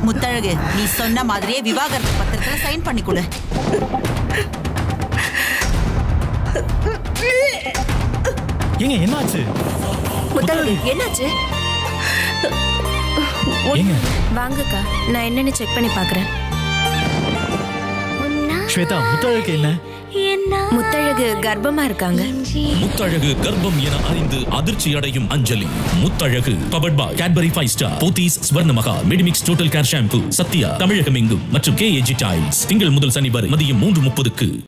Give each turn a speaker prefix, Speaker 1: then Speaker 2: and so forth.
Speaker 1: முத்தழகு நீ சொன்ன மாதிரியே விவாகரத்து பத்திரத்துல சைன் பண்ணி கொடு
Speaker 2: ஏங்க என்னாச்சு
Speaker 3: முத்தழகு என்னாச்சு
Speaker 2: ஏங்க
Speaker 3: வாங்கக்கா நான் என்னன்னு செக் பண்ணி பார்க்கறேன்
Speaker 2: ஸ்வேதா முத்தழகுக்கு என்ன
Speaker 3: முத்தழகு கர்ப்பமா இருக்காங்க
Speaker 4: முத்தழகு கர்ப்பம் என அறிந்து அதிர்ச்சி அடையும் Anjali Muthazhagu powered by Cadbury Five Star Pothys ஸ்வர்ணமகா Medimix Total Care shampoo Sathya Tamizhagam எங்கும் மற்றும் கே டைல்ஸ் திங்கள் முதல் சனி வரை மதியம் மூன்று முப்பதுக்கு